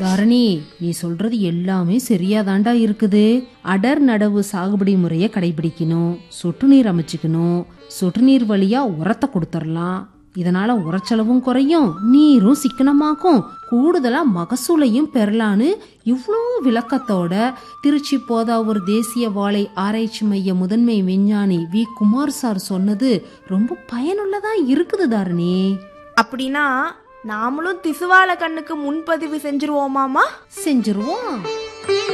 தாரணி நீ சொல்றது எல்லாமே சரியாதாண்டா இருக்குது அடர் நடவு சாகுபடி முறைய கடைபிடிக்கணும் சொட்டு நீர் அமைச்சுக்கணும் சொட்டு நீர் வழியா உரத்தை கொடுத்துடலாம் இதனால உரச்செலவும் குறையும் நீரும் சிக்கனமாக்கும் கூடுதலா மகசூலையும் பெறலான்னு இவ்வளோ விளக்கத்தோட திருச்சி போதாவூர் தேசிய வாழை ஆராய்ச்சி மைய முதன்மை விஞ்ஞானி வி குமார் சார் சொன்னது ரொம்ப பயனுள்ளதா இருக்குது தாரணி அப்படின்னா நாமளும் திசுவால கண்ணுக்கு முன்பதிவு செஞ்சிருவோமாமா செஞ்சிருவோம்